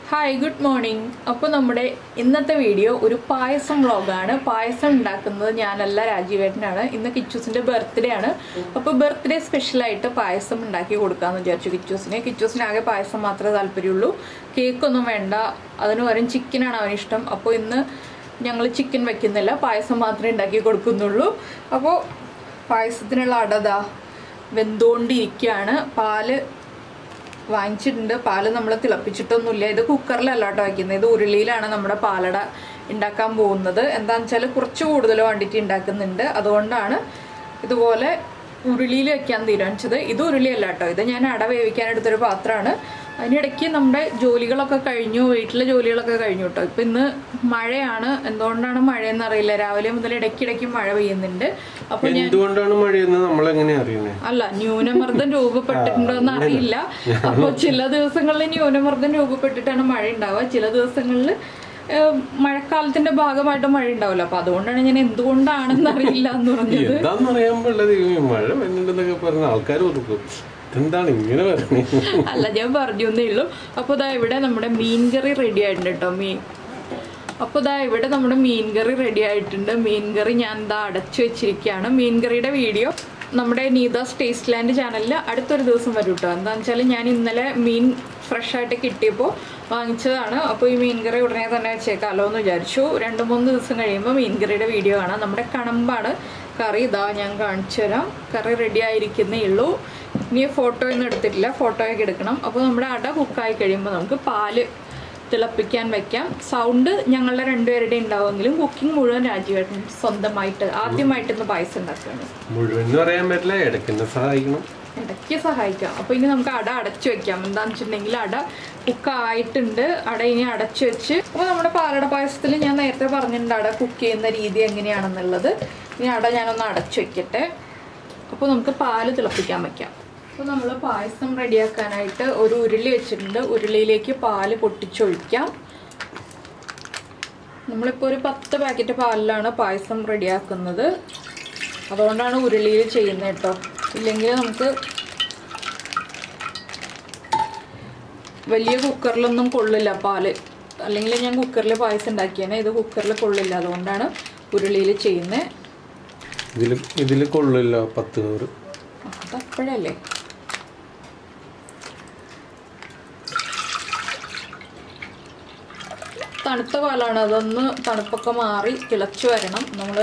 Hi good morning അപ്പോൾ നമ്മുടെ ഇന്നത്തെ വീഡിയോ ഒരു പായസം വ്ളോഗാണ് പായസം ഉണ്ടാക്കുന്നത് ഞാനല്ല രാജീവേട്ടനാണ് ഇന്ന് കിച്ചൂസിൻ്റെ ബർത്ത്ഡേ ആണ് അപ്പോൾ ബർത്ത്ഡേ സ്പെഷ്യലായിട്ട് പായസം ഉണ്ടാക്കി കൊടുക്കാമെന്ന് വിചാരിച്ചു കിച്ചൂസിന് കിച്ചൂസിന് ആകെ പായസം മാത്രമേ താല്പര്യമുള്ളൂ കേക്കൊന്നും വേണ്ട അതിന് പകരം ചിക്കനാണ് അവന് ഇഷ്ടം അപ്പോൾ ഇന്ന് ഞങ്ങൾ ചിക്കൻ വെക്കുന്നില്ല പായസം മാത്രമേ ഉണ്ടാക്കി കൊടുക്കുന്നുള്ളൂ അപ്പോൾ പായസത്തിനുള്ള അടതാ വെന്തുകൊണ്ടിരിക്കുകയാണ് പാല് വാങ്ങിച്ചിട്ടുണ്ട് പാല് നമ്മൾ തിളപ്പിച്ചിട്ടൊന്നുമില്ല ഇത് കുക്കറിലല്ല കേട്ടോ വയ്ക്കുന്നത് ഇത് ഉരുളിയിലാണ് നമ്മുടെ പാലട ഉണ്ടാക്കാൻ പോകുന്നത് എന്താണെന്ന് വെച്ചാൽ കുറച്ച് കൂടുതൽ ക്വാണ്ടിറ്റി ഉണ്ടാക്കുന്നുണ്ട് അതുകൊണ്ടാണ് ഇതുപോലെ ഉരുളിയിൽ വെക്കാൻ തീരുമാനിച്ചത് ഇത് ഉരുളിയല്ല കേട്ടോ ഇത് ഞാൻ അട വേവിക്കാൻ എടുത്തൊരു പാത്രമാണ് അതിനിടയ്ക്ക് നമ്മുടെ ജോലികളൊക്കെ കഴിഞ്ഞു വീട്ടിലെ ജോലികളൊക്കെ കഴിഞ്ഞു കേട്ടോ ഇപ്പം ഇന്ന് മഴയാണ് എന്തുകൊണ്ടാണ് മഴയെന്ന് അറിയില്ല രാവിലെ മുതൽ ഇടയ്ക്കിടയ്ക്ക് മഴ പെയ്യുന്നുണ്ട് അപ്പോൾ ഞാൻ എന്തുകൊണ്ടാണ് മഴയെന്ന് നമ്മൾ എങ്ങനെ അറിയുന്നത് അല്ല ന്യൂനമർദ്ദം രൂപപ്പെട്ടിട്ടുണ്ടോ എന്ന് അറിയില്ല അപ്പോൾ ചില ദിവസങ്ങളിൽ ന്യൂനമർദ്ദം രൂപപ്പെട്ടിട്ടാണ് മഴ ഉണ്ടാവുക ചില ദിവസങ്ങളിൽ മഴക്കാലത്തിന്റെ ഭാഗമായിട്ട് മഴ ഉണ്ടാവില്ല അപ്പൊ അതുകൊണ്ടാണ് ഞാൻ എന്തുകൊണ്ടാണെന്ന് അറിയില്ല എന്ന് പറഞ്ഞത് എന്താന്ന് അറിയാൻ പാടില്ല ദൈവമേ മഴ വരുന്നുണ്ടെന്നൊക്കെ പറഞ്ഞ ആൾക്കാർ ഓർക്കും എന്താണ് ഇങ്ങനെ പറയുന്നത് അല്ല ഞാൻ പറഞ്ഞു എന്നേ ഉള്ളൂ അപ്പോൾ ഇതാ ഇവിടെ നമ്മുടെ മീൻ കറി റെഡി ആയിട്ടുണ്ട് കേട്ടോ മീൻ അപ്പോൾ ഇതാ ഇവിടെ നമ്മുടെ മീൻ കറി റെഡി ആയിട്ടുണ്ട് മീൻ കറി ഞാൻ എന്താ അടച്ചു വെച്ചിരിക്കുകയാണ് മീൻ കറിയുടെ വീഡിയോ നമ്മുടെ നീതാസ് ടേസ്റ്റ് ലാൻഡ് ചാനലിൽ അടുത്തൊരു ദിവസം വരും കേട്ടോ എന്താണെന്ന് വെച്ചാൽ ഞാൻ ഇന്നലെ മീൻ ഫ്രഷ് ആയിട്ട് കിട്ടിയപ്പോൾ വാങ്ങിച്ചതാണ് അപ്പോൾ ഈ മീൻ കറി ഉടനെ തന്നെ വെച്ചേക്കാമല്ലോ എന്ന് വിചാരിച്ചു രണ്ട് മൂന്ന് ദിവസം കഴിയുമ്പോൾ മീൻ കറിയുടെ വീഡിയോ കാണാം നമ്മുടെ കണമ്പാണ് കറി ഇതാ ഞാൻ കാണിച്ചു തരാം കറി റെഡി ആയിരിക്കുന്നേ ഉള്ളൂ ഇനി ഫോട്ടോ ഒന്നും എടുത്തിട്ടില്ല ഫോട്ടോയൊക്കെ എടുക്കണം അപ്പോൾ നമ്മുടെ അട കുക്കായി കഴിയുമ്പോൾ നമുക്ക് പാല് തിളപ്പിക്കാൻ വെക്കാം സൗണ്ട് ഞങ്ങളുടെ രണ്ടുപേരുടെ ഉണ്ടാവുമെങ്കിലും കുക്കിംഗ് മുഴുവൻ രാജീവേട്ടൻ സ്വന്തമായിട്ട് ആദ്യമായിട്ട് ഇന്ന് പായസം ഉണ്ടാക്കുകയാണ് മുഴുവൻ എന്ന് പറയാൻ പറ്റില്ല ഇടയ്ക്കെന്നെ സഹായിക്കണം ഇടയ്ക്ക് സഹായിക്കാം അപ്പോൾ ഇനി നമുക്ക് അട അടച്ചു വെക്കാം എന്താണെന്ന് വെച്ചിട്ടുണ്ടെങ്കിൽ അട കുക്കായിട്ടുണ്ട് അട ഇനി അടച്ചു വെച്ച് അപ്പോൾ നമ്മുടെ പാലട പായസത്തിൽ ഞാൻ നേരത്തെ പറഞ്ഞിട്ടുണ്ട് അട കുക്ക് ചെയ്യുന്ന രീതി എങ്ങനെയാണെന്നുള്ളത് ഇനി അട ഞാനൊന്ന് അടച്ചു വെക്കട്ടെ അപ്പോൾ നമുക്ക് പാല് തിളപ്പിക്കാൻ വെക്കാം അപ്പോൾ നമ്മൾ പായസം റെഡിയാക്കാനായിട്ട് ഒരു ഉരുളി വെച്ചിട്ടുണ്ട് ഉരുളിയിലേക്ക് പാല് പൊട്ടിച്ചൊഴിക്കാം നമ്മളിപ്പോൾ ഒരു പത്ത് പാക്കറ്റ് പാലിലാണ് പായസം റെഡിയാക്കുന്നത് അതുകൊണ്ടാണ് ഉരുളിയിൽ ചെയ്യുന്നത് കേട്ടോ ഇല്ലെങ്കിൽ നമുക്ക് വലിയ കുക്കറിലൊന്നും കൊള്ളില്ല പാല് അല്ലെങ്കിൽ ഞാൻ കുക്കറിൽ പായസം ഉണ്ടാക്കിയേനെ ഇത് കുക്കറിൽ കൊള്ളില്ല അതുകൊണ്ടാണ് ഉരുളിയിൽ ചെയ്യുന്നത് ഇതിൽ ഇതിൽ കൊള്ളില്ല പത്ത് നൂറ് അതപ്പോഴല്ലേ തണുത്ത പാലാണ് അതൊന്ന് തണുപ്പൊക്കെ മാറി തിളച്ചു വരണം നമ്മൾ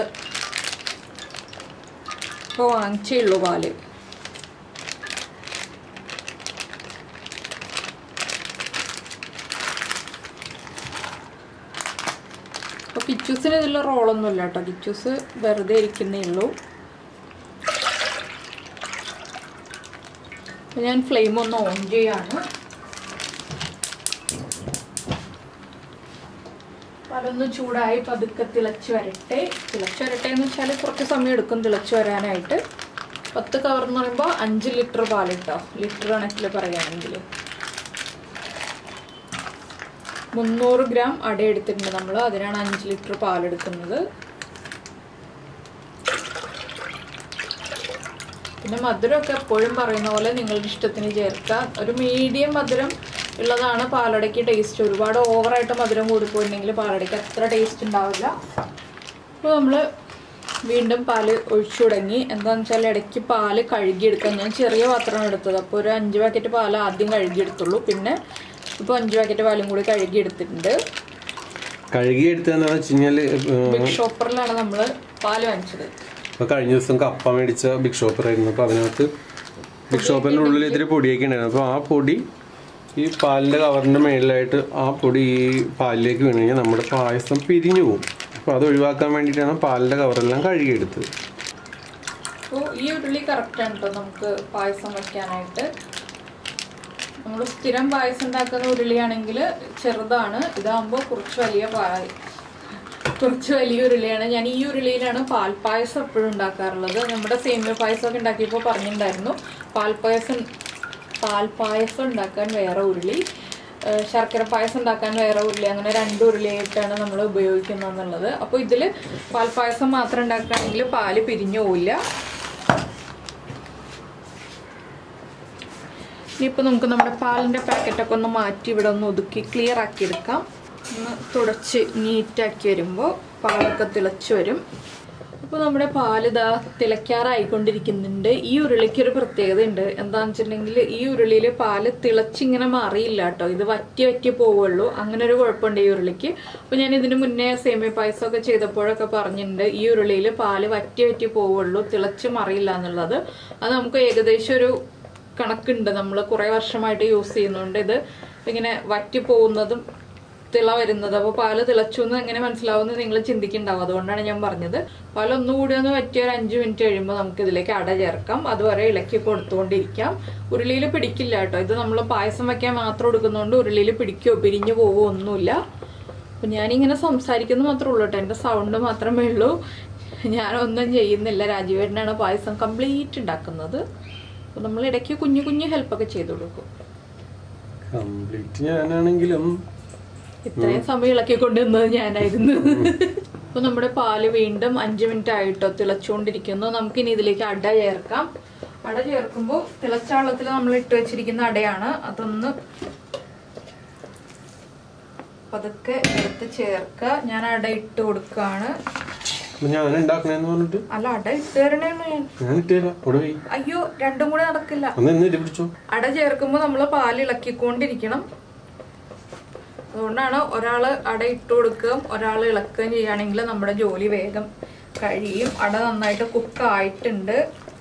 ഇപ്പോൾ വാങ്ങിച്ചേ ഉള്ളൂ പാല് അപ്പോൾ കിച്ചൂസിന് ഇതിൽ റോളൊന്നും ഇല്ല കേട്ടോ കിച്ചൂസ് വെറുതെ ഇരിക്കുന്നേ ഉള്ളൂ അപ്പോൾ ഞാൻ ഫ്ലെയിം ഒന്ന് ഓൺ ചെയ്യാണ് അതൊന്ന് ചൂടായി പതുക്കെ തിളച്ച് വരട്ടെ തിളച്ച് വരട്ടെ എന്ന് വെച്ചാൽ കുറച്ച് സമയം എടുക്കും തിളച്ച് വരാനായിട്ട് പത്ത് കവർ എന്ന് പറയുമ്പോൾ അഞ്ച് ലിറ്റർ പാലിട്ടോ ലിറ്റർ കണക്കിൽ പറയുകയാണെങ്കിൽ മുന്നൂറ് ഗ്രാം അട എടുത്തിട്ടുണ്ട് നമ്മൾ അതിനാണ് അഞ്ച് ലിറ്റർ പാലെടുക്കുന്നത് പിന്നെ മധുരമൊക്കെ എപ്പോഴും പറയുന്ന പോലെ നിങ്ങളുടെ ഇഷ്ടത്തിന് ചേർക്കുക ഒരു മീഡിയം മധുരം ഉള്ളതാണ് പാലടയ്ക്ക് ടേസ്റ്റ് ഒരുപാട് ഓവറായിട്ട് മധുരം കൂടിപ്പോയിട്ടുണ്ടെങ്കിൽ പാലടയ്ക്ക് അത്ര ടേസ്റ്റ് ഉണ്ടാവില്ല അപ്പോൾ നമ്മൾ വീണ്ടും പാല് ഒഴിച്ചു തുടങ്ങി എന്താണെന്ന് വെച്ചാൽ ഇടയ്ക്ക് പാല് കഴുകിയെടുക്കാൻ ഞാൻ ചെറിയ പാത്രമാണ് എടുത്തത് അപ്പോൾ ഒരു അഞ്ച് പാക്കറ്റ് പാൽ ആദ്യം കഴുകിയെടുത്തുള്ളൂ പിന്നെ ഇപ്പോൾ അഞ്ച് പാക്കറ്റ് പാലും കൂടി കഴുകിയെടുത്തിട്ടുണ്ട് കഴുകി എടുത്തതെന്ന് വെച്ച് കഴിഞ്ഞാൽ ബിഗ് ഷോപ്പറിലാണ് നമ്മൾ പാല് വാങ്ങിച്ചത് ഇപ്പോൾ കഴിഞ്ഞ ദിവസം കപ്പ മേടിച്ച ബിഗ് ഷോപ്പറായിരുന്നു അപ്പോൾ അതിനകത്ത് ബിഗ് ഷോപ്പറിൻ്റെ ഉള്ളിൽ ഇത്തിരി പൊടിയൊക്കെ ഉണ്ടായിരുന്നു അപ്പോൾ ആ പൊടി ഈ പാലിൻ്റെ കവറിൻ്റെ മേളിലായിട്ട് ആ പൊടി ഈ പാലിലേക്ക് വീണ് കഴിഞ്ഞാൽ നമ്മുടെ പായസം പിരിഞ്ഞു പോകും അപ്പോൾ അത് ഒഴിവാക്കാൻ വേണ്ടിയിട്ടാണ് പാലിൻ്റെ കവറെല്ലാം കഴുകിയെടുത്തത് അപ്പോൾ ഈ ഉരുളി കറക്റ്റാണ് കേട്ടോ നമുക്ക് പായസം വയ്ക്കാനായിട്ട് നമ്മൾ സ്ഥിരം പായസം ഉണ്ടാക്കുന്ന ഉരുളിയാണെങ്കിൽ ചെറുതാണ് ഇതാകുമ്പോൾ കുറച്ച് വലിയ പായ കുറച്ച് വലിയ ഉരുളിയാണ് ഞാൻ ഈ ഉരുളിയിലാണ് പാൽപ്പായസം എപ്പോഴും ഉണ്ടാക്കാറുള്ളത് നമ്മുടെ സേമിയ പായസമൊക്കെ ഉണ്ടാക്കിയപ്പോൾ പറഞ്ഞിട്ടുണ്ടായിരുന്നു പാൽപ്പായസം പാൽപ്പായസം ഉണ്ടാക്കാൻ വേറെ ഉരുളി ഏഹ് ശർക്കര പായസം ഉണ്ടാക്കാൻ വേറെ ഉരുളി അങ്ങനെ രണ്ട് ഉരുളിയായിട്ടാണ് നമ്മൾ ഉപയോഗിക്കുന്നത് എന്നുള്ളത് അപ്പോൾ ഇതിൽ പാൽപ്പായസം മാത്രം ഉണ്ടാക്കുകയാണെങ്കിൽ പാല് പിരിഞ്ഞു പോവില്ല ഇനിയിപ്പോൾ നമുക്ക് നമ്മുടെ പാലിൻ്റെ പാക്കറ്റൊക്കെ ഒന്ന് മാറ്റി ഇവിടെ ഒന്ന് ഒതുക്കി ക്ലിയർ ആക്കി എടുക്കാം ഒന്ന് തുടച്ച് നീറ്റാക്കി വരുമ്പോൾ പാലൊക്കെ തിളച്ച് വരും അപ്പോൾ നമ്മുടെ പാല് ഇതാ തിളയ്ക്കാറായിക്കൊണ്ടിരിക്കുന്നുണ്ട് ഈ ഉരുളിക്ക് ഒരു പ്രത്യേകത ഉണ്ട് എന്താണെന്ന് വെച്ചിട്ടുണ്ടെങ്കിൽ ഈ ഉരുളിയിൽ പാല് തിളച്ചിങ്ങനെ മാറിയില്ല കേട്ടോ ഇത് വറ്റി വറ്റി പോവുള്ളൂ അങ്ങനെ ഒരു കുഴപ്പമുണ്ട് ഈ ഉരുളിക്ക് അപ്പോൾ ഞാൻ ഇതിന് മുന്നേ സേമിയ പായസമൊക്കെ ചെയ്തപ്പോഴൊക്കെ പറഞ്ഞിട്ടുണ്ട് ഈ ഉരുളിയിൽ പാല് വറ്റി വറ്റി പോവുള്ളൂ തിളച്ച് മറിയില്ല എന്നുള്ളത് അത് നമുക്ക് ഏകദേശം ഒരു കണക്കുണ്ട് നമ്മൾ കുറേ വർഷമായിട്ട് യൂസ് ചെയ്യുന്നുണ്ട് ഇത് ഇങ്ങനെ വറ്റി പോകുന്നതും തിള വരുന്നത് അപ്പോൾ പാല് തിളച്ചു എന്ന് എങ്ങനെ മനസ്സിലാവുമെന്ന് നിങ്ങൾ ചിന്തിക്കുന്നുണ്ടാവും അതുകൊണ്ടാണ് ഞാൻ പറഞ്ഞത് പാൽ ഒന്നുകൂടി ഒന്ന് വറ്റിയ ഒരു അഞ്ച് മിനിറ്റ് കഴിയുമ്പോൾ നമുക്ക് ഇതിലേക്ക് അട ചേർക്കാം അതുവരെ ഇളക്കി കൊടുത്തുകൊണ്ടിരിക്കാം ഉരുളിയിൽ പിടിക്കില്ല കേട്ടോ ഇത് നമ്മൾ പായസം വയ്ക്കാൻ മാത്രം എടുക്കുന്നതുകൊണ്ട് ഉരുളിയിൽ പിടിക്കുകയോ പിരിഞ്ഞു പോവോ ഒന്നുമില്ല അപ്പം ഞാനിങ്ങനെ സംസാരിക്കുന്നത് മാത്രമേ ഉള്ളൂ കേട്ടോ എൻ്റെ സൗണ്ട് മാത്രമേ ഉള്ളൂ ഞാനൊന്നും ചെയ്യുന്നില്ല രാജീവേട്ടനാണ് പായസം കംപ്ലീറ്റ് ഉണ്ടാക്കുന്നത് അപ്പോൾ നമ്മൾ ഇടയ്ക്ക് കുഞ്ഞു കുഞ്ഞു ഹെൽപ്പൊക്കെ ചെയ്തു കൊടുക്കും കംപ്ലീറ്റ് ഞാനാണെങ്കിലും ഇത്രയും സമയം ഇളക്കി കൊണ്ടുവന്നത് ഞാനായിരുന്നു അപ്പൊ നമ്മുടെ പാല് വീണ്ടും അഞ്ചു മിനിറ്റ് ആയിട്ടോ തിളച്ചുകൊണ്ടിരിക്കുന്നു നമുക്കിനി ഇതിലേക്ക് അട ചേർക്കാം അട ചേർക്കുമ്പോൾ തിളച്ച വെള്ളത്തിൽ നമ്മൾ ഇട്ട് വെച്ചിരിക്കുന്ന അടയാണ് അതൊന്ന് പതുക്കെ എടുത്ത് ചേർക്കുക ഞാൻ അട ഇട്ട് കൊടുക്കുകയാണ് അപ്പൊ ഞാൻ ഉണ്ടാക്കണേന്ന് പറഞ്ഞിട്ട് അല്ല അട ഇട്ട് തരണേന്ന് ഞാൻ ഞാൻ ഇട്ടേരാ അവിടെ പോയി അയ്യോ രണ്ടും കൂടെ നടക്കില്ല ഒന്ന് എന്നിട്ട് പിടിച്ചോ അട ചേർക്കുമ്പോൾ നമ്മൾ പാൽ ഇളക്കിക്കൊണ്ടിരിക്കണം അതുകൊണ്ടാണ് ഒരാൾ അട ഇട്ട് കൊടുക്കുകയും ഒരാൾ ഇളക്കുകയും ചെയ്യുകയാണെങ്കിൽ നമ്മുടെ ജോലി വേഗം കഴിയും അട നന്നായിട്ട് കുക്കായിട്ടുണ്ട്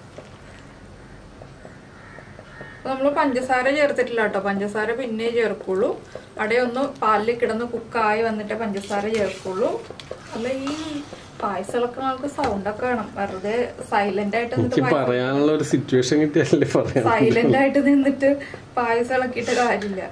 നമ്മൾ പഞ്ചസാര ചേർത്തിട്ടില്ല കേട്ടോ പഞ്ചസാര പിന്നെ ചേർക്കുള്ളൂ അടയൊന്ന് പാലിൽ കിടന്ന് കുക്കായി വന്നിട്ട് പഞ്ചസാര ചേർക്കുള്ളൂ അല്ല ഈ പായസം ഇളക്കുന്ന ആൾക്ക് സൗണ്ടൊക്കെ വേണം വെറുതെ സൈലന്റ് ആയിട്ട് എനിക്ക് പറയാനുള്ള ഒരു സിറ്റുവേഷൻ കിട്ടിയല്ലേ പറയാം സൈലന്റ് ആയിട്ട് നിന്നിട്ട് പായസം ഇളക്കിയിട്ട് കാര്യമില്ല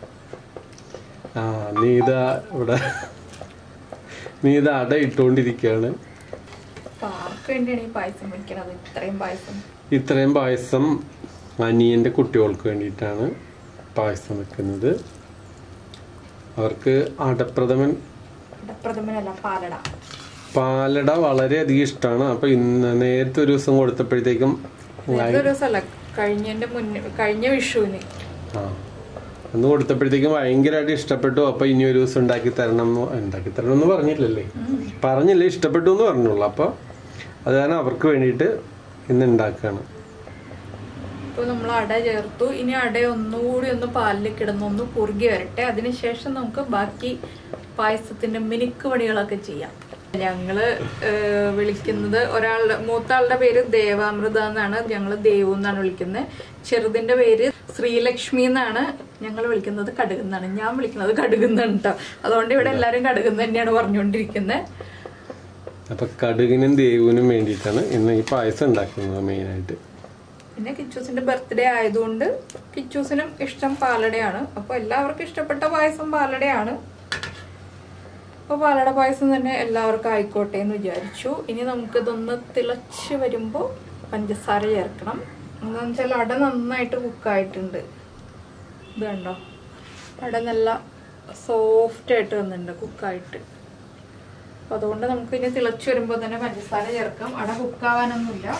ആ നീ ഇതാ ഇവിടെ നീ ഇത് അട ഇട്ടുകൊണ്ടിരിക്കുകയാണ് അപ്പൊ ആർക്ക് വേണ്ടിയാണ് ഈ പായസം വെക്കണത് ഇത്രയും പായസം ഇത്രയും പായസം അനിയൻ്റെ കുട്ടികൾക്ക് വേണ്ടിയിട്ടാണ് പായസം വെക്കുന്നത് അവർക്ക് അടപ്രഥമൻ പ്രഥമനല്ല പാലട പാലട വളരെയധികം ഇഷ്ടമാണ് അപ്പൊ ഇന്ന് നേരത്തെ ഒരു ദിവസം കൊടുത്തപ്പോഴത്തേക്കും നേരത്തെ ഒരു ദിവസമല്ല കഴിഞ്ഞതിന്റെ മുന്നേ കഴിഞ്ഞ വിഷുവിന് ആ അന്ന് കൊടുത്തപ്പോഴത്തേക്കും ഭയങ്കരമായിട്ട് ഇഷ്ടപ്പെട്ടു അപ്പൊ ഇനി ഒരു ദിവസം ഉണ്ടാക്കി തരണം എന്ന് ഉണ്ടാക്കി തരണം എന്ന് പറഞ്ഞില്ലല്ലേ പറഞ്ഞില്ല ഇഷ്ടപ്പെട്ടു എന്ന് പറഞ്ഞുള്ളൂ അപ്പൊ അത് കാരണം അവർക്ക് വേണ്ടിയിട്ട് ഇന്ന് ഉണ്ടാക്കുകയാണ് ഇപ്പൊ നമ്മൾ അട ചേർത്തു ഇനി അട ഒന്നുകൂടി ഒന്ന് പാലിൽ കിടന്ന് ഒന്ന് കുറുകി വരട്ടെ അതിനുശേഷം നമുക്ക് ബാക്കി പായസത്തിന്റെ മിനുക്ക് പണികളൊക്കെ ചെയ്യാം ഞങ്ങള് ഏഹ്, വിളിക്കുന്നത് ഒരാളുടെ മൂത്താളുടെ പേര് ദേവാമൃത എന്നാണ് ഞങ്ങൾ ദേവു എന്നാണ് വിളിക്കുന്നത് ചെറുതിന്റെ പേര് ശ്രീലക്ഷ്മി എന്നാണ് ഞങ്ങൾ വിളിക്കുന്നത് കടുകുന്നാണ് ഞാൻ വിളിക്കുന്നത് കടുകുന്നാണ് കേട്ടോ അതുകൊണ്ട് ഇവിടെ എല്ലാവരും കടുകുന്ന് തന്നെയാണ് പറഞ്ഞുകൊണ്ടിരിക്കുന്നത് അപ്പൊ കടുകിനും ദേവുവിനും വേണ്ടിയിട്ടാണ് ഇന്ന് ഈ പായസം ഉണ്ടാക്കുന്നത് മെയിനായിട്ട് പിന്നെ കിച്ചൂസിന്റെ ബർത്ത്ഡേ ആയതുകൊണ്ട് കിച്ചൂസിനും ഇഷ്ടം പാലടയാണ് അപ്പോൾ എല്ലാവർക്കും ഇഷ്ടപ്പെട്ട പായസം പാലടയാണ് അപ്പോൾ പാലട പായസം തന്നെ എല്ലാവർക്കും ആയിക്കോട്ടെ എന്ന് വിചാരിച്ചു ഇനി നമുക്കിതൊന്ന് തിളച്ച് വരുമ്പോൾ പഞ്ചസാര ചേർക്കണം എന്താണെന്ന് വെച്ചാൽ അട നന്നായിട്ട് കുക്കായിട്ടുണ്ട് ഇത് കണ്ടോ അട നല്ല സോഫ്റ്റ് ആയിട്ട് വന്നിട്ടുണ്ട് കുക്കായിട്ട് അപ്പോൾ അതുകൊണ്ട് നമുക്ക് ഇനി തിളച്ച് വരുമ്പോൾ തന്നെ പഞ്ചസാര ചേർക്കാം അട കുക്കാവാനൊന്നുമില്ല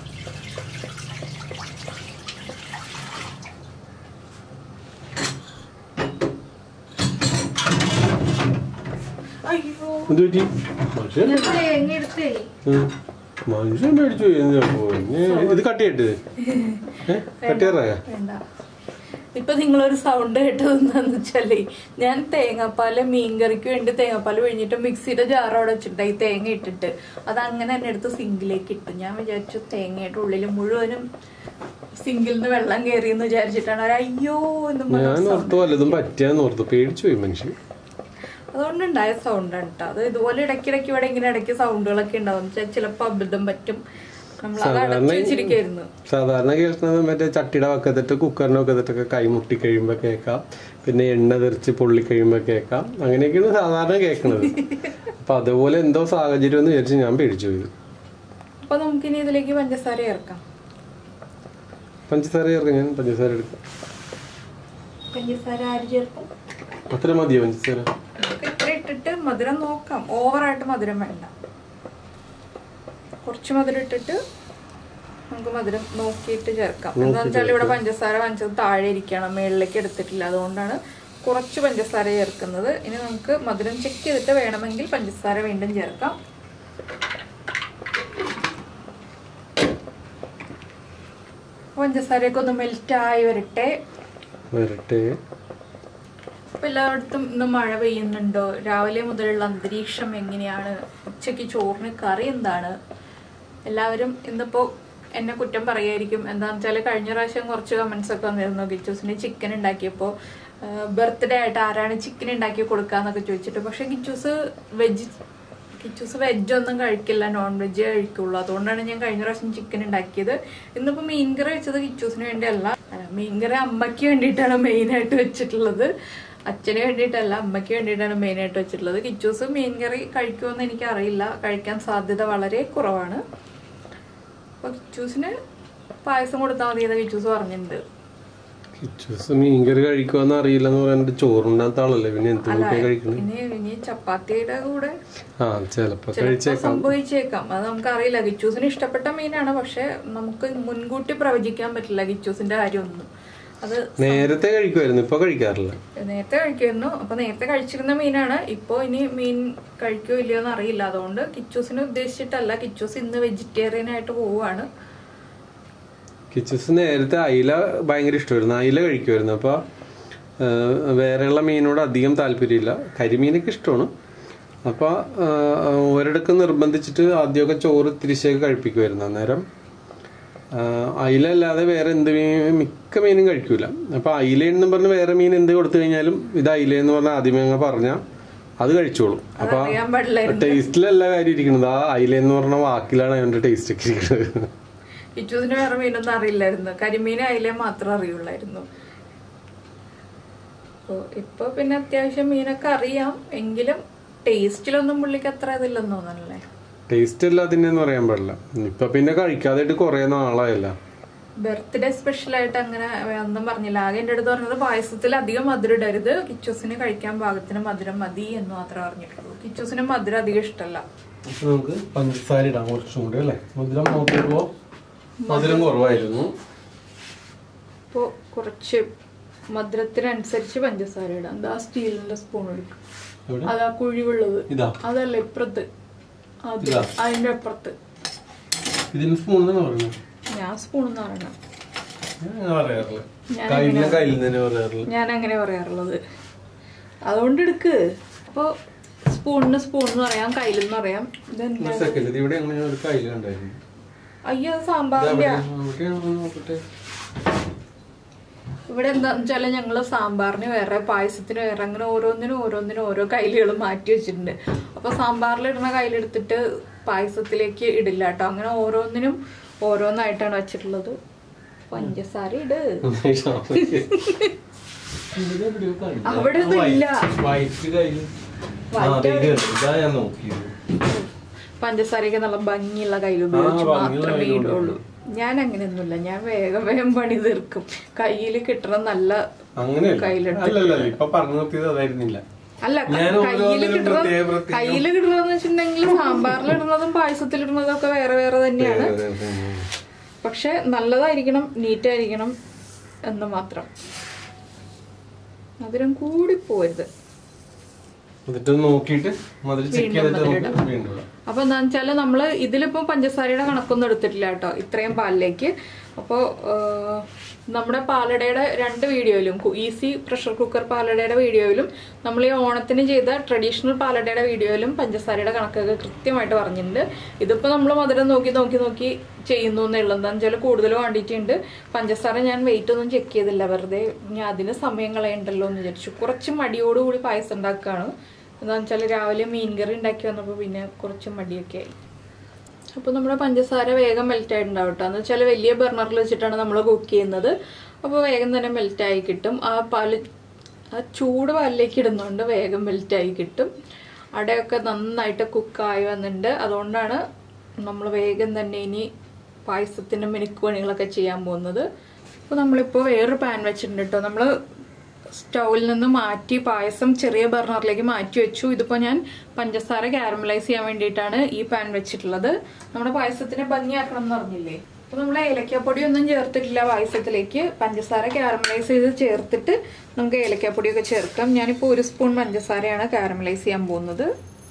അയ്യോ എന്ത് പറ്റി മനുഷ്യൻ ഞാൻ തേങ്ങ എടുത്തേ ഉം. മനുഷ്യൻ മേടിച്ചു എന്തിനാ പോയി? ഇനി ഇത് കട്ട് ചെയ്തിട്ട് കട്ട് ചെയ്യാറായ വേണ്ട ഇപ്പൊ നിങ്ങളൊരു സൗണ്ട് കേട്ടത് എന്താന്ന് വെച്ചാലേ ഞാൻ തേങ്ങാപ്പാല് മീൻകറിക്ക് വേണ്ടി തേങ്ങാപ്പാല് പിഴിഞ്ഞിട്ട് മിക്സിയുടെ ജാർ അവിടെ വെച്ചിട്ട് ഈ തേങ്ങ ഇട്ടിട്ട് അത് അങ്ങനെ തന്നെ എടുത്ത് സിങ്കിലേക്ക് ഇട്ടു ഞാൻ വിചാരിച്ചു തേങ്ങയുടെ ഉള്ളിൽ മുഴുവനും സിങ്കിൽ നിന്ന് വെള്ളം കയറി എന്ന് വിചാരിച്ചിട്ടാണ് ഒരു അയ്യോ എന്ന് പറഞ്ഞ ഞാൻ ഓർത്തു വല്ലതും പറ്റിയാന്ന് ഓർത്തു പേടിച്ചു പോയി മനുഷ്യൻ അതുകൊണ്ടുണ്ടായ സൗണ്ടാണ് കേട്ടോ അത് ഇതുപോലെ ഇടയ്ക്കിടയ്ക്ക് ഇവിടെ ഇങ്ങനെ ഇടയ്ക്ക് സൗണ്ടുകളൊക്കെ ഉണ്ടാവും ചിലപ്പോൾ അബദ്ധം പറ്റും നമ്മൾ അത് അടച്ചു വെച്ചിരിക്കായിരുന്നു സാധാരണ കേൾക്കുന്നത് മറ്റേ ചട്ടിയുടെ വക്കത്തിട്ട് കുക്കറിന്റെ വക്കത്തിട്ടൊക്കെ കൈ മുട്ടി കഴിയുമ്പോൾ കേൾക്കാം പിന്നെ എണ്ണ തെറിച്ച് പൊള്ളി കഴിയുമ്പോൾ കേൾക്കാം അങ്ങനെയൊക്കെയാണ് സാധാരണ കേൾക്കുന്നത് അപ്പൊ അതുപോലെ എന്തോ സാഹചര്യം എന്ന് വിചാരിച്ച് ഞാൻ പേടിച്ചു പോയി അപ്പൊ നമുക്കിനി ഇതിലേക്ക് പഞ്ചസാര ചേർക്കാം പഞ്ചസാര ചേർക്കാം ഞാൻ പഞ്ചസാര എടുക്കാം പഞ്ചസാര ആര് ചേർക്കും അത്ര മതിയോ പഞ്ചസാര നമുക്ക് ഇത്ര ഇട്ടിട്ട് മധുരം നോക്കാം ഓവറായിട്ട് മധുരം വേണ്ട കുറച്ച് മധുരം ഇട്ടിട്ട് നമുക്ക് മധുരം നോക്കിയിട്ട് ചേർക്കാം എന്താണെന്ന് വെച്ചാൽ ഇവിടെ പഞ്ചസാര വാങ്ങിച്ചത് താഴെ ഇരിക്കണം മേളിലേക്ക് എടുത്തിട്ടില്ല അതുകൊണ്ടാണ് കുറച്ച് പഞ്ചസാര ചേർക്കുന്നത് ഇനി നമുക്ക് മധുരം ചെക്ക് ചെയ്തിട്ട് വേണമെങ്കിൽ പഞ്ചസാര വീണ്ടും ചേർക്കാം പഞ്ചസാരയൊക്കെ ഒന്ന് മെൽറ്റായി വരട്ടെ വരട്ടെ അപ്പൊ എല്ലായിടത്തും ഇന്ന് മഴ പെയ്യുന്നുണ്ടോ രാവിലെ മുതലുള്ള അന്തരീക്ഷം എങ്ങനെയാണ് ഉച്ചയ്ക്ക് ചോറിന് കറി എന്താണ് എല്ലാവരും ഇന്നിപ്പോ എന്നെ കുറ്റം പറയായിരിക്കും എന്താണെന്ന് വെച്ചാൽ കഴിഞ്ഞ പ്രാവശ്യം കുറച്ച് കമന്റ്സ് ഒക്കെ വന്നിരുന്നു കിച്ചൂസിന് ചിക്കൻ ഉണ്ടാക്കിയപ്പോൾ ബർത്ത്ഡേ ആയിട്ട് ആരാണ് ചിക്കൻ ഉണ്ടാക്കി കൊടുക്കാന്നൊക്കെ ചോദിച്ചിട്ട് പക്ഷെ കിച്ചൂസ് വെജ് കിച്ചൂസ് വെജ് ഒന്നും കഴിക്കില്ല നോൺ വെജ് കഴിക്കുള്ളൂ അതുകൊണ്ടാണ് ഞാൻ കഴിഞ്ഞ പ്രാവശ്യം ചിക്കൻ ഉണ്ടാക്കിയത് ഇന്നിപ്പോ മീൻകറി വെച്ചത് കിച്ചൂസിന് വേണ്ടിയല്ല അല്ല, മീൻകറി അമ്മയ്ക്ക് വേണ്ടിയിട്ടാണ് മെയിൻ ആയിട്ട് വെച്ചിട്ടുള്ളത് അച്ഛന് വേണ്ടിയിട്ടല്ല അമ്മയ്ക്ക് വേണ്ടിയിട്ടാണ് മെയിൻ ആയിട്ട് വെച്ചിട്ടുള്ളത് കിച്ചൂസ് മീൻകറി കഴിക്കുമെന്ന് എനിക്ക് അറിയില്ല കഴിക്കാൻ സാധ്യത വളരെ കുറവാണ് അപ്പൊ കിച്ചൂസിന് പായസം കൊടുത്താൽ മതി എന്ന് കിച്ചൂസ് പറഞ്ഞിട്ടുണ്ട് കിച്ചൂസ് മീൻകറി കഴിക്കുമെന്ന് അറിയില്ല എന്ന് പറയാനായിട്ട് ചോറുണ്ടാത്ത ആളല്ലേ പിന്നെ എന്ത് കൂട്ടിയാ കഴിക്കണേ ഇനി ഇനി ചപ്പാത്തിയുടെ കൂടെ ആ ചിലപ്പോ ചിലപ്പോ കഴിച്ചേക്കാം സംഭവിച്ചേക്കാം അത് നമുക്കറിയില്ല കിച്ചൂസിന് ഇഷ്ടപ്പെട്ട മീനാണ് പക്ഷെ നമുക്ക് മുൻകൂട്ടി പ്രവചിക്കാൻ പറ്റില്ല കിച്ചൂസിന്റെ കാര്യമൊന്നും അത് നേരത്തെ കഴിക്കുമായിരുന്നു ഇപ്പൊ കഴിക്കാറില്ല നേരത്തെ കഴിക്കുമായിരുന്നു അപ്പൊ നേരത്തെ കഴിച്ചിരുന്ന മീനാണ് ഇപ്പൊ ഇനി മീൻ കഴിക്കോ ഇല്ലയോ എന്ന് അറിയില്ല അതുകൊണ്ട് കിച്ചൂസിനെ ഉദ്ദേശിച്ചിട്ടല്ല കിച്ചൂസ് ഇന്ന് വെജിറ്റേറിയൻ ആയിട്ട് പോവുകയാണ് കിച്ചൂസ് നേരത്തെ അയില ഭയങ്കര ഇഷ്ടമായിരുന്നു അയില കഴിക്കുമായിരുന്നു അപ്പൊ ആ, വേറെയുള്ള മീനോട് അധികം താല്പര്യമില്ല കരിമീനൊക്കെ ഇഷ്ടമാണ് അപ്പൊ ആ, ഒരിടക്ക് നിർബന്ധിച്ചിട്ട് ആദ്യമൊക്കെ ചോറ് തിരിച്ചൊക്കെ കഴിപ്പിക്കുമായിരുന്നു അന്നേരം ആ, അയില അല്ലാതെ വേറെ എന്ത് മീൻ മിക്ക മീനും കഴിക്കൂല അപ്പൊ അയില എന്നും പറഞ്ഞ് വേറെ മീൻ എന്ത് കൊടുത്തു കഴിഞ്ഞാലും ഇത് അയില എന്ന് പറഞ്ഞാൽ ആദ്യമേ അങ്ങ് പറഞ്ഞാൽ അത് കഴിച്ചോളും അപ്പൊ അറിയാൻ പാടില്ലായിരുന്നു ടേസ്റ്റിലല്ല കാര്യം ഇരിക്കുന്നത് ആ അയില എന്ന് പറഞ്ഞ വാക്കിലാണ് അതിന്റെ ടേസ്റ്റ് ഒക്കെ ഇരിക്കുന്നത് കിച്ചൂസിന് വേറെ മീനൊന്നും അറിയില്ലായിരുന്നു കരിമീൻ അയിലേ മാത്രം അറിയുള്ളായിരുന്നു അപ്പൊ ഇപ്പൊ പിന്നെ അത്യാവശ്യം മീനൊക്കെ അറിയാം എങ്കിലും ടേസ്റ്റിലൊന്നും പുള്ളിക്ക് അത്ര ഇതില്ലെന്ന് തോന്നണല്ലേ ടേസ്റ്റ് എല്ലാത്തിൻ്റെന്ന് പറയാൻ പാടില്ല ഇപ്പൊ പിന്നെ കഴിക്കാതായിട്ട് കുറെ നാളായല്ല ബർത്ത്ഡേ സ്പെഷ്യൽ ആയിട്ട് അങ്ങനെ ഒന്നും പറഞ്ഞില്ല ആകെ എൻ്റെ അടുത്ത് പറഞ്ഞത് പായസത്തിൽ അധികം മധുരം ഇടരുത് കിച്ചൂസിന് കഴിക്കാൻ പാകത്തിന് മധുരം മതി എന്ന് മാത്രമേ പറഞ്ഞിട്ടുള്ളൂ കിച്ചൂസിന് മധുരം അധികം ഇഷ്ടമല്ല നമുക്ക് പഞ്ചസാര ഇടാം കുറച്ചും കൂടി അല്ലേ മധുരം നോക്കിയപ്പോ മധുരം കുറവായിരുന്നു അപ്പോൾ കുറച്ച് മധുരത്തിനനുസരിച്ച് പഞ്ചസാര ഇടാം എന്താ സ്റ്റീലിന്റെ സ്പൂൺ എടുക്കും എവിടെ അതാ കുഴിവുള്ളത് ഇതാ അതല്ല ഇപ്പുറത്ത് അത് ഇതാ? അതിന്റെ അപ്പുറത്ത് ഇതിന് സ്പൂൺ തന്നെ പറയുന്നത് ഞാൻ സ്പൂൺ എന്ന് പറയണം ഞാൻ അങ്ങനെ പറയാറില്ല ഞാൻ കയ്യിലെ കയ്യിൽ തന്നെ പറയാറില്ല ഞാൻ അങ്ങനെ പറയാറുള്ളത് അതുകൊണ്ട് എടുക്ക് അപ്പോൾ സ്പൂണിന് സ്പൂൺ എന്ന് പറയാം കയ്യിലെന്ന് പറയാം ഇതെന്താ ഒരു സെക്കൻഡ് ഇത് ഇവിടെ അങ്ങനെ ഒരു കയ്യിൽ കണ്ടായിരുന്നു അയ്യോ അത് ഇത് സാമ്പാറിന്റെ എവിടെയാണ്? എവിടെയാണെന്ന് നോക്കട്ടെ ഇവിടെ എന്താന്ന് വെച്ചാല് ഞങ്ങള് സാമ്പാറിന് വേറെ പായസത്തിന് വേറെ അങ്ങനെ ഓരോന്നിനും ഓരോന്നിനും ഓരോ കയ്യിലുകൾ മാറ്റി വെച്ചിട്ടുണ്ട് അപ്പൊ സാമ്പാറിൽ ഇടുന്ന കയ്യിലെടുത്തിട്ട് പായസത്തിലേക്ക് ഇടില്ല കേട്ടോ അങ്ങനെ ഓരോന്നിനും ഓരോന്നായിട്ടാണ് വെച്ചിട്ടുള്ളത് പഞ്ചസാര ഇട് അവിടെ ഒന്നും ഇല്ല. വൈറ്റ് കയ്യിൽ ഇതാ ഞാൻ നോക്കിയത് പഞ്ചസാരയൊക്കെ നല്ല ഭംഗിയുള്ള കയ്യിൽ ഉപയോഗിച്ച് ആ, ഭംഗിയുള്ള മാത്രമേ കയ്യിൽ ഇടുള്ളൂ ഞാൻ അങ്ങനെയൊന്നുമില്ല ഞാൻ വേഗം വേഗം പണി തീർക്കും കയ്യിൽ കിട്ടണം നല്ല അങ്ങനെ കയ്യിലെടുത്ത് അല്ലല്ല ഇപ്പൊ പറഞ്ഞു നിർത്തിയത് അതായിരുന്നില്ല അല്ല ഞാൻ കയ്യിൽ ഓരോന്നിനും കിട്ടുന്ന പ്രത്യേക പ്രത്യേകം- കയ്യിൽ കിട്ടുന്നതെന്ന് വെച്ചിട്ടുണ്ടെങ്കിൽ സാമ്പാറിലിടുന്നതും പായസത്തിലിടുന്നതും ഒക്കെ വേറെ വേറെ തന്നെയാണ് പക്ഷെ നല്ലതായിരിക്കണം നീറ്റ് ആയിരിക്കണം എന്ന് മാത്രം മധുരം കൂടി പോരുത് എന്നിട്ട് നോക്കിയിട്ട് മധുരം ചെക്ക് ചെയ്തിട്ട് നമുക്ക് വീണ്ടും ഇടാം. അപ്പൊ എന്താന്ന് വെച്ചാല് നമ്മള് ഇതിലിപ്പോ പഞ്ചസാരയുടെ കണക്കൊന്നും എടുത്തിട്ടില്ല കേട്ടോ ഇത്രയും പാലിലേക്ക് അപ്പോ ആഹ്, നമ്മുടെ പാലടയുടെ രണ്ട് വീഡിയോയിലും ഈസി പ്രഷർ കുക്കർ പാലടയുടെ വീഡിയോയിലും നമ്മൾ ഈ ഓണത്തിന് ചെയ്ത ട്രഡീഷണൽ പാലടയുടെ വീഡിയോയിലും പഞ്ചസാരയുടെ കണക്കൊക്കെ കൃത്യമായിട്ട് പറഞ്ഞിട്ടുണ്ട് ഇതിപ്പോ നമ്മൾ മധുരം നോക്കി നോക്കി നോക്കി ചെയ്യുന്നു എന്നുള്ളത് എന്താണെന്ന് വെച്ചാൽ കൂടുതൽ ക്വാണ്ടിറ്റി ഉണ്ട് പഞ്ചസാര ഞാൻ വെയിറ്റ് ഒന്നും ചെക്ക് ചെയ്തില്ല വെറുതെ ഞാൻ അതിന് സമയം കളയണ്ടല്ലോ എന്ന് വിചാരിച്ചു കുറച്ച് മടിയോടുകൂടി പായസം ഉണ്ടാക്കുകയാണ് എന്താണെന്ന് വെച്ചാൽ രാവിലെ മീൻകറി ഉണ്ടാക്കി വന്നപ്പോൾ പിന്നെ കുറച്ച് മടിയൊക്കെ ആയി അപ്പോൾ നമ്മുടെ പഞ്ചസാര വേഗം മെൽറ്റ് ആയിട്ടുണ്ടാവും കേട്ടോ എന്ന് വെച്ചാൽ വലിയ ബർണറിൽ വെച്ചിട്ടാണ് നമ്മൾ കുക്ക് ചെയ്യുന്നത് അപ്പോൾ വേഗം തന്നെ മെൽറ്റായി കിട്ടും ആ പാല് ആ ചൂട് പാലിലേക്ക് ഇടുന്നതുകൊണ്ട് വേഗം മെൽറ്റായി കിട്ടും അടയൊക്കെ നന്നായിട്ട് കുക്കായി വന്നിട്ടുണ്ട് അതുകൊണ്ടാണ് നമ്മൾ വേഗം തന്നെ ഇനി പായസത്തിൻ്റെ മിനുക്ക് പണികളൊക്കെ ചെയ്യാൻ പോകുന്നത് അപ്പോൾ നമ്മളിപ്പോൾ വേറൊരു പാൻ വെച്ചിട്ടുണ്ട് കേട്ടോ നമ്മൾ സ്റ്റൗവിൽ നിന്ന് മാറ്റി പായസം ചെറിയ ബർണറിലേക്ക് മാറ്റി വെച്ചു ഇതിപ്പോൾ ഞാൻ പഞ്ചസാര കാരമലൈസ് ചെയ്യാൻ വേണ്ടിയിട്ടാണ് ഈ പാൻ വെച്ചിട്ടുള്ളത് നമ്മുടെ പായസത്തിനെ ഭംഗിയാക്കണം എന്ന് പറഞ്ഞില്ലേ അപ്പോൾ നമ്മൾ ഏലക്കാപ്പൊടി ഒന്നും ചേർത്തിട്ടില്ല പായസത്തിലേക്ക് പഞ്ചസാര കാരമലൈസ് ചെയ്ത് ചേർത്തിട്ട് നമുക്ക് ഏലക്കാപ്പൊടിയൊക്കെ ചേർക്കാം ഞാനിപ്പോൾ ഒരു സ്പൂൺ പഞ്ചസാരയാണ് കാരമലൈസ് ചെയ്യാൻ പോകുന്നത്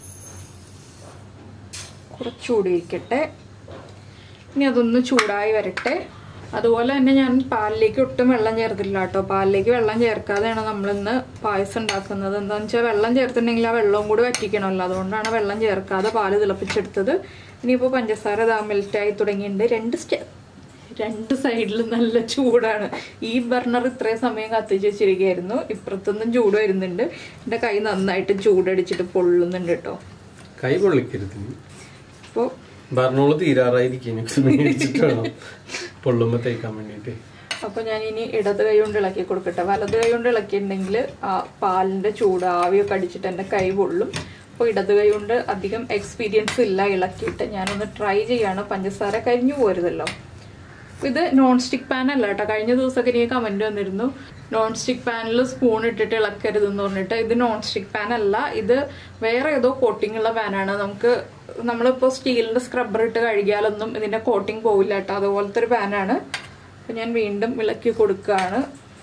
കുറച്ചുകൂടി ഇരിക്കട്ടെ ഇനി അതൊന്ന് ചൂടായി വരട്ടെ അതുപോലെ തന്നെ ഞാൻ പാലിലേക്ക് ഒട്ടും വെള്ളം ചേർത്തില്ല കേട്ടോ പാലിലേക്ക് വെള്ളം ചേർക്കാതെയാണ് നമ്മളിന്ന് പായസം ഉണ്ടാക്കുന്നത് എന്താണെന്ന് വെച്ചാൽ വെള്ളം ചേർത്തിട്ടുണ്ടെങ്കിൽ ആ വെള്ളവും കൂടി വറ്റിക്കണമല്ലോ അതുകൊണ്ടാണ് വെള്ളം ചേർക്കാതെ പാല് തിളപ്പിച്ചെടുത്തത് ഇനിയിപ്പോൾ പഞ്ചസാര ഇതാ മെൽറ്റായി തുടങ്ങിയിട്ടുണ്ട് രണ്ട് സ്റ്റെ രണ്ട് സൈഡിലും നല്ല ചൂടാണ് ഈ ബർണർ ഇത്രയും സമയം കത്തിച്ച് വെച്ചിരിക്കുകയായിരുന്നു ഇപ്പുറത്തൊന്നും ചൂട് വരുന്നുണ്ട് എൻ്റെ കൈ നന്നായിട്ട് ചൂടടിച്ചിട്ട് പൊള്ളുന്നുണ്ട് കേട്ടോ കൈ പൊള്ളിക്കരുത് നീ. അപ്പോൾ ബർണോള് തീരാറായിരിക്കും മേടിച്ചിട്ട് വേണം പൊള്ളുമ്പോ തേക്കാൻ വേണ്ടിട്ട് അപ്പൊ ഞാൻ ഇനി ഇടത് കൈ കൊണ്ട് ഇളക്കി കൊടുക്കട്ടെ വലത് കൈ കൊണ്ട് ഇളക്കിയിട്ടുണ്ടെങ്കിൽ ആ പാലിന്റെ ചൂട് ആവിയൊക്കെ അടിച്ചിട്ട് എൻ്റെ കൈ പൊള്ളും അപ്പോൾ ഇടത് കൈ കൊണ്ട് അധികം എക്സ്പീരിയൻസ് ഇല്ല ഇളക്കിയിട്ട് ഞാനൊന്ന് ട്രൈ ചെയ്യാണ് പഞ്ചസാര കരിഞ്ഞു പോരുതല്ലോ അപ്പൊ ഇത് നോൺ സ്റ്റിക് പാൻ അല്ല കേട്ടോ കഴിഞ്ഞ ദിവസമൊക്കെ എനിക്ക് കമന്റ് വന്നിരുന്നു നോൺ സ്റ്റിക് പാനിൽ സ്പൂൺ ഇട്ടിട്ട് ഇളക്കരുതെന്ന് പറഞ്ഞിട്ട് ഇത് നോൺ സ്റ്റിക് പാൻ അല്ല ഇത് വേറെ ഏതോ കോട്ടിംഗ് ഉള്ള പാനാണ് നമുക്ക് നമ്മളിപ്പോൾ സ്റ്റീലിന്റെ സ്ക്രബ്ബർ ഇട്ട് കഴുകിയാലൊന്നും ഇതിന്റെ കോട്ടിംഗ് പോവില്ല കേട്ടോ അതുപോലത്തെ ഒരു പാനാണ് അപ്പൊ ഞാൻ വീണ്ടും ഇളക്കി കൊടുക്കുകയാണ്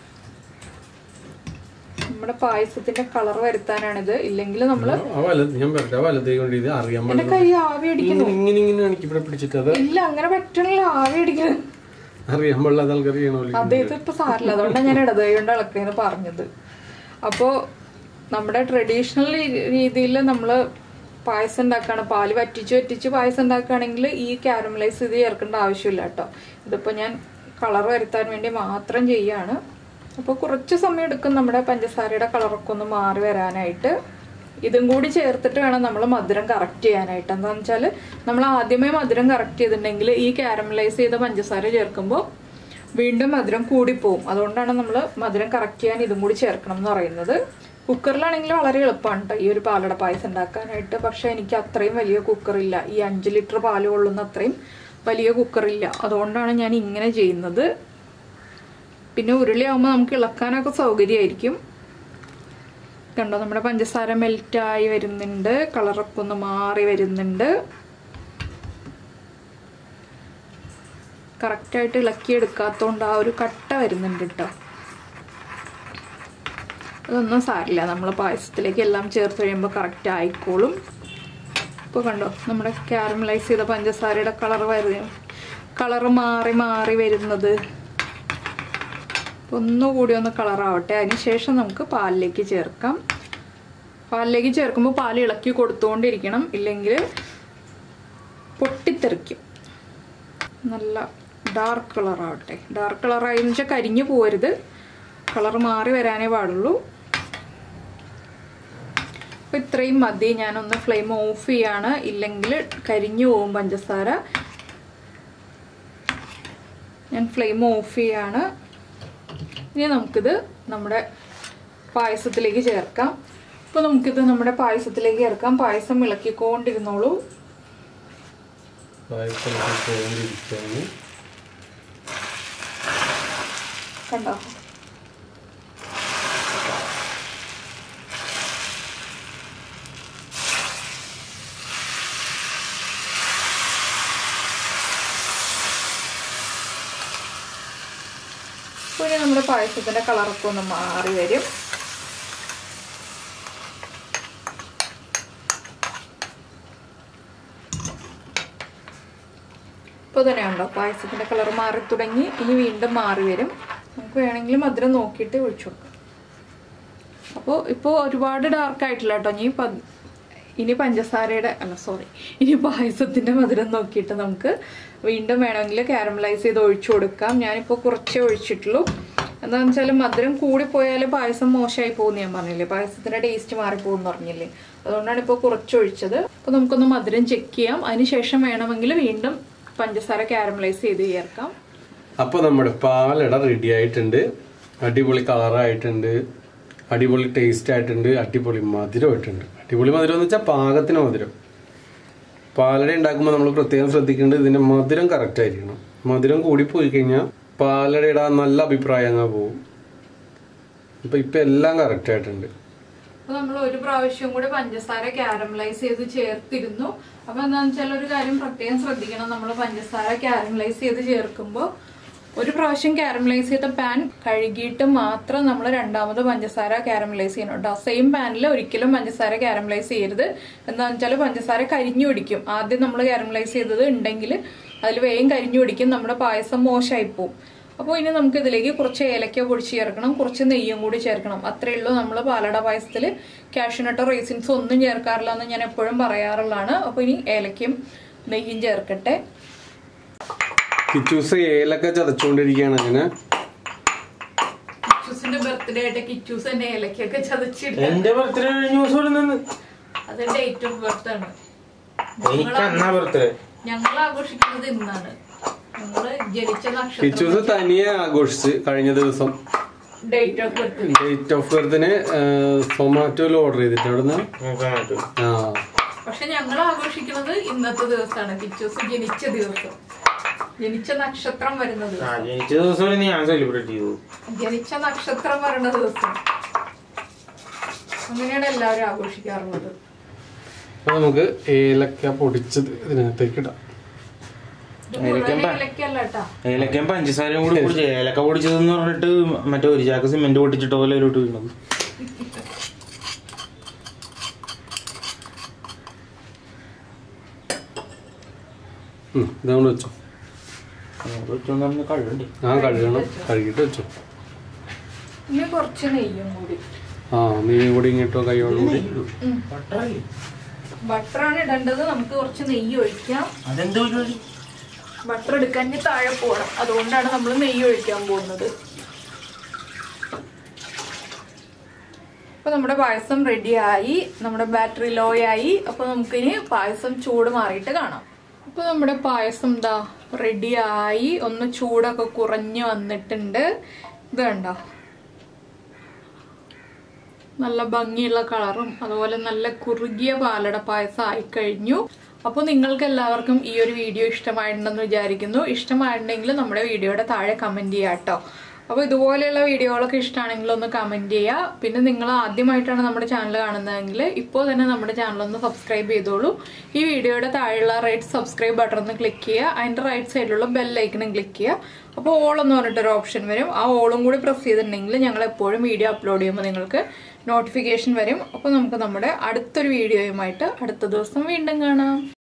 നമ്മുടെ പായസത്തിന്റെ കളർ വരുത്താനാണിത് ഇല്ലെങ്കിൽ നമ്മള് ആ വലത് ഞാൻ പറഞ്ഞ ആ വലതേ കൊണ്ട് ഇത് അറിയാൻ എന്റെ പാടില്ല കൈ ആവി അടിക്കുന്നു ഇങ്ങനെ ഇങ്ങനെ ഇങ്ങനെ എനിക്ക് ഇവിടെ പിടിച്ചിട്ട് അത് ഇല്ല അങ്ങനെ പറ്റണില്ല ആവി അടിക്കുന്നു അറിയാൻ പാടില്ല അത് ആൾക്കാർ ചെയ്യണമല്ലോ അതെ ഇതിപ്പോ സാരില്ല അതുകൊണ്ടാണ് ഞാൻ ഇടത് കൈ കൊണ്ട് ഇളക്കിയെന്ന് പറഞ്ഞത് അപ്പോ നമ്മുടെ ട്രഡീഷണൽ രീതിയിൽ നമ്മള് പായസം ഉണ്ടാക്കുകയാണ് പാല് വറ്റിച്ച് വറ്റിച്ച് പായസം ഉണ്ടാക്കുകയാണെങ്കിൽ ഈ കാരമലൈസ് ചെയ്ത് ചേർക്കേണ്ട ആവശ്യമില്ല കേട്ടോ ഇതിപ്പോ ഞാൻ കളർ വരുത്താൻ വേണ്ടി മാത്രം ചെയ്യാണ് അപ്പോൾ കുറച്ച് സമയം എടുക്കും നമ്മുടെ പഞ്ചസാരയുടെ കളറൊക്കെ ഒന്ന് മാറി വരാനായിട്ട് ഇതും കൂടി ചേർത്തിട്ട് വേണം നമ്മൾ മധുരം കറക്റ്റ് ചെയ്യാനായിട്ട് എന്താണെന്ന് വെച്ചാൽ നമ്മൾ ആദ്യമേ മധുരം കറക്റ്റ് ചെയ്തിട്ടുണ്ടെങ്കിൽ ഈ കാരമലൈസ് ചെയ്ത പഞ്ചസാര ചേർക്കുമ്പോൾ വീണ്ടും മധുരം കൂടിപ്പോവും അതുകൊണ്ടാണ് നമ്മൾ മധുരം കറക്റ്റ് ചെയ്യാൻ ഇതും കൂടി ചേർക്കണം എന്ന് പറയുന്നത് കുക്കറിലാണെങ്കിൽ വളരെ എളുപ്പമാണ് കേട്ടോ ഈ ഒരു പാലട പായസം ഉണ്ടാക്കാനായിട്ട് പക്ഷെ എനിക്ക് അത്രയും വലിയ കുക്കറില്ല ഈ അഞ്ച് ലിറ്റർ പാല് കൊള്ളുന്ന അത്രയും വലിയ കുക്കറില്ല അതുകൊണ്ടാണ് ഞാൻ ഇങ്ങനെ ചെയ്യുന്നത് പിന്നെ ഉരുളിയാവുമ്പോൾ നമുക്ക് ഇളക്കാനൊക്കെ സൗകര്യമായിരിക്കും കണ്ടോ നമ്മുടെ പഞ്ചസാര മെൽറ്റായി വരുന്നുണ്ട് കളറൊക്കെ ഒന്ന് മാറി വരുന്നുണ്ട് കറക്റ്റായിട്ട് ഇളക്കി എടുക്കാത്തതുകൊണ്ട് ആ ഒരു കട്ട വരുന്നുണ്ട് കേട്ടോ അതൊന്നും സാരില്ല നമ്മൾ പായസത്തിലേക്ക് എല്ലാം ചേർത്ത് കഴിയുമ്പോൾ കറക്റ്റ് ആയിക്കോളും ഇപ്പോൾ കണ്ടോ നമ്മുടെ കാരമലൈസ് ചെയ്ത പഞ്ചസാരയുടെ കളർ വരുന്നു കളർ മാറി മാറി വരുന്നത് ഒന്നുകൂടി ഒന്ന് കളറാവട്ടെ അതിനുശേഷം നമുക്ക് പാലിലേക്ക് ചേർക്കാം പാലിലേക്ക് ചേർക്കുമ്പോൾ പാൽ ഇളക്കി കൊടുത്തുകൊണ്ടിരിക്കണം ഇല്ലെങ്കിൽ പൊട്ടിത്തെറിക്കും നല്ല ഡാർക്ക് കളറാവട്ടെ ഡാർക്ക് കളറായി എന്ന് വെച്ചാൽ കരിഞ്ഞു പോരുത് കളർ മാറി വരാനേ പാടുള്ളൂ അപ്പോൾ ഇത്രയും മതി ഞാനൊന്ന് ഫ്ലെയിം ഓഫ് ചെയ്യാണ് ഇല്ലെങ്കിൽ കരിഞ്ഞു പോകും പഞ്ചസാര ഞാൻ ഫ്ലെയിം ഓഫ് ചെയ്യാണ് ഇനി നമുക്കിത് നമ്മുടെ പായസത്തിലേക്ക് ചേർക്കാം അപ്പോൾ നമുക്കിത് നമ്മുടെ പായസത്തിലേക്ക് ചേർക്കാം പായസം ഇളക്കിക്കൊണ്ടിരുന്നോളൂ പായസം പോകാണ്ടിരിക്കുകയാണ് കണ്ടോ അപ്പോൾ ഇനി നമ്മുടെ പായസത്തിന്റെ കളറൊക്കെ ഒന്ന് മാറി വരും ഇപ്പോൾ തന്നെ ഉണ്ടോ പായസത്തിന്റെ കളർ മാറി തുടങ്ങി ഇനി വീണ്ടും മാറി വരും നമുക്ക് വേണമെങ്കിൽ മധുരം നോക്കിയിട്ട് ഒഴിച്ചു കൊടുക്കാം അപ്പോൾ ഇപ്പോൾ ഒരുപാട് ഡാർക്ക് ആയിട്ടില്ല കേട്ടോ ഇനി പ- ഇനി പഞ്ചസാരയുടെ അല്ല സോറി ഇനി പായസത്തിന്റെ മധുരം നോക്കിയിട്ട് നമുക്ക് വീണ്ടും വേണമെങ്കിൽ കാരമലൈസ് ചെയ്ത് ഒഴിച്ചു കൊടുക്കാം ഞാനിപ്പോൾ കുറച്ചേ ഒഴിച്ചിട്ടുള്ളൂ എന്താണെന്ന് വെച്ചാൽ മധുരം കൂടിപ്പോയാൽ പായസം മോശമായി പോകുന്നു ഞാൻ പറഞ്ഞില്ലേ പായസത്തിന്റെ ടേസ്റ്റ് മാറിപ്പോകുന്നു പറഞ്ഞില്ലേ അതുകൊണ്ടാണ് ഇപ്പോൾ കുറച്ച് ഒഴിച്ചത് അപ്പോൾ നമുക്കൊന്ന് മധുരം ചെക്ക് ചെയ്യാം അതിനുശേഷം വേണമെങ്കിൽ വീണ്ടും പഞ്ചസാര കാരമലൈസ് ചെയ്ത് ചേർക്കാം അപ്പോൾ നമ്മുടെ പാലട റെഡി ആയിട്ടുണ്ട് അടിപൊളി കളറായിട്ടുണ്ട് അടിപൊളി ടേസ്റ്റ് ആയിട്ടുണ്ട് അടിപൊളി മധുരമായിട്ടുണ്ട് അടിപൊളി മധുരം എന്ന് വെച്ചാൽ പാകത്തിന് മധുരം പാലട ഉണ്ടാക്കുമ്പോൾ നമ്മൾ പ്രത്യേകം ശ്രദ്ധിക്കേണ്ടത് ഇതിന്റെ മധുരം കറക്റ്റ് ആയിരിക്കണം മധുരം കൂടി പോയി കഴിഞ്ഞാൽ പാലടയുടെ ആ നല്ല അഭിപ്രായം അങ്ങ് പോകും ഇപ്പൊ ഇപ്പൊ എല്ലാം കറക്റ്റ് ആയിട്ടുണ്ട് അപ്പൊ നമ്മൾ ഒരു പ്രാവശ്യം കൂടെ പഞ്ചസാര കാരമലൈസ് ചെയ്ത് ചേർത്തിരുന്നു അപ്പൊ എന്താണെന്ന് വെച്ചാൽ ഒരു കാര്യം പ്രത്യേകം ശ്രദ്ധിക്കണം നമ്മൾ പഞ്ചസാര കാരമലൈസ് ചെയ്ത് ചേർക്കുമ്പോൾ ഒരു പ്രാവശ്യം കാരമലൈസ് ചെയ്ത പാൻ കഴുകിയിട്ട് മാത്രം നമ്മൾ രണ്ടാമത് പഞ്ചസാര കാരമലൈസ് ചെയ്യണം കേട്ടോ സെയിം പാനിൽ ഒരിക്കലും പഞ്ചസാര കാരമലൈസ് ചെയ്യരുത് എന്താണെന്ന് വെച്ചാൽ പഞ്ചസാര കരിഞ്ഞു പിടിക്കും ആദ്യം നമ്മൾ കാരമലൈസ് ചെയ്തത് ഉണ്ടെങ്കിൽ അതിൽ വേഗം കരിഞ്ഞു പിടിക്കും നമ്മുടെ പായസം മോശമായി പോവും അപ്പോൾ ഇനി നമുക്ക് ഇതിലേക്ക് കുറച്ച് ഏലക്ക പൊടിച്ച് ചേർക്കണം കുറച്ച് നെയ്യും കൂടി ചേർക്കണം അത്രയേ ഉള്ളൂ നമ്മൾ പാലട പായസത്തിൽ കാഷ്യൂനട്ടോ റേസിൻസ് ഒന്നും ചേർക്കാറില്ല എന്ന് ഞാൻ എപ്പോഴും പറയാറുള്ളതാണ് അപ്പോൾ ഇനി ഏലക്കയും നെയ്യും ചേർക്കട്ടെ കിച്ചൂസ് ഏലൊക്കെ ചതച്ചുകൊണ്ടിരിക്കുകയാണ് അങ്ങനെ കിച്ചൂസിന്റെ ബർത്ത്ഡേ ആയിട്ട് കിച്ചൂസ് തന്നെ ഏലക്കൊക്കെ ചതച്ചിട്ട് എന്റെ ബർത്ത്ഡേ ന്യൂസ് വരുന്നത് അത് ഡേറ്റ് ഓഫ് ബർത്ത് ആണ് എനിക്ക് എന്നാ ബർത്ത്ഡേ ഞങ്ങൾ ആഘോഷിക്കുന്നത് ഇന്നാണ് ഞങ്ങള് ജനിച്ച നക്ഷത്രം കിച്ചൂസ് തനിയെ ആഘോഷിച്ച് കഴിഞ്ഞ ദിവസം date of birth date of ബർത്തിന് സൊമാറ്റോയിൽ ഓർഡർ ചെയ്തിട്ട് അവിടുന്ന് നോക്കാൻ പറ്റും ആ പക്ഷെ ഞങ്ങൾ ആഘോഷിക്കുന്നത് ഇന്നത്തെ ദിവസമാണ് കിച്ചൂസ് ജനിച്ച ദിവസം ജനിച്ച നക്ഷത്രം വരുന്ന ആ ദിവസം ജനിച്ച ദിവസം ഞാൻ സെലിബ്രേറ്റ് ചെയ്തു ജനിച്ച നക്ഷത്രം വരുന്ന ദിവസം അങ്ങനെയാണ് എല്ലാവരും ആഘോഷിക്കാറുള്ളത് അപ്പൊ നമുക്ക് ഏലക്ക പൊടിച്ചത് ഇതിനകത്തേക്ക് ഇടാം ഇത് മുഴുവൻ ഏലക്കയും പ- ഏലക്കയല്ല കേട്ടാ ഏലക്കയും പഞ്ചസാരയും കൂടി പൊടിച്ച് ഏലക്ക പൊടിച്ചതെന്ന് പറഞ്ഞിട്ട് മറ്റേ ഒരു ചാക്ക് സിമെന്റ് പൊട്ടിച്ചിട്ട പോലെ അതിലോട്ട് വീണത് ഉം, ഇതങ്ങോട്ട് വെച്ചോ വെച്ചോന്ന് കഴിവുണ്ട് ആ കഴുകണം കഴുകിയിട്ട് വെച്ചോ ഇനി കുറച്ച് നെയ്യും കൂടി ആ നീ കൂടി ഇങ്ങോട്ടോ കൈയോടും കൂടി ബട്ടറാണ് ഇടേണ്ടത് നമുക്ക് കുറച്ച് നെയ്യ് ഒഴിക്കാം അതെന്ത് പരിപാടി ബട്ടർ എടുക്കാൻ ഇനി താഴെ പോകണം അതുകൊണ്ടാണ് നമ്മൾ നെയ്യ് ഒഴിക്കാൻ പോകുന്നത് അപ്പൊ നമ്മുടെ പായസം റെഡിയായി നമ്മുടെ ബാറ്ററി ലോ ആയി അപ്പൊ നമുക്കിനി പായസം ചൂട് മാറിയിട്ട് കാണാം അപ്പൊ നമ്മുടെ പായസം എന്താ റെഡിയായി ഒന്ന് ചൂടൊക്കെ കുറഞ്ഞു വന്നിട്ടുണ്ട് ഇത് കണ്ടോ നല്ല ഭംഗിയുള്ള കളറും അതുപോലെ നല്ല കുറുകിയ പാലട പായസം ആയിക്കഴിഞ്ഞു അപ്പോൾ നിങ്ങൾക്ക് എല്ലാവർക്കും ഈ ഒരു വീഡിയോ ഇഷ്ടമായിട്ടുണ്ടെന്ന് വിചാരിക്കുന്നു ഇഷ്ടമായിട്ടുണ്ടെങ്കിൽ നമ്മുടെ വീഡിയോയുടെ താഴെ കമൻറ്റ് ചെയ്യാം കേട്ടോ അപ്പോൾ ഇതുപോലെയുള്ള വീഡിയോകളൊക്കെ ഇഷ്ടമാണെങ്കിൽ ഒന്ന് കമൻറ്റ് ചെയ്യുക പിന്നെ നിങ്ങൾ ആദ്യമായിട്ടാണ് നമ്മുടെ ചാനൽ കാണുന്നതെങ്കിൽ ഇപ്പോൾ തന്നെ നമ്മുടെ ചാനൽ ഒന്ന് സബ്സ്ക്രൈബ് ചെയ്തോളൂ ഈ വീഡിയോയുടെ താഴെയുള്ള റൈറ്റ് സബ്സ്ക്രൈബ് ബട്ടൺ ഒന്ന് ക്ലിക്ക് ചെയ്യുക അതിൻ്റെ റൈറ്റ് സൈഡിലുള്ള ബെല്ലൈക്കണും ക്ലിക്ക് ചെയ്യുക അപ്പോൾ ഓൾ എന്ന് പറഞ്ഞിട്ടൊരു ഓപ്ഷൻ വരും ആ ഓളും കൂടി പ്രസ് ചെയ്തിട്ടുണ്ടെങ്കിൽ ഞങ്ങൾ എപ്പോഴും വീഡിയോ അപ്ലോഡ് ചെയ്യുമ്പോൾ നിങ്ങൾക്ക് നോട്ടിഫിക്കേഷൻ വരും അപ്പോൾ നമുക്ക് നമ്മുടെ അടുത്തൊരു വീഡിയോയുമായിട്ട് അടുത്ത ദിവസം വീണ്ടും കാണാം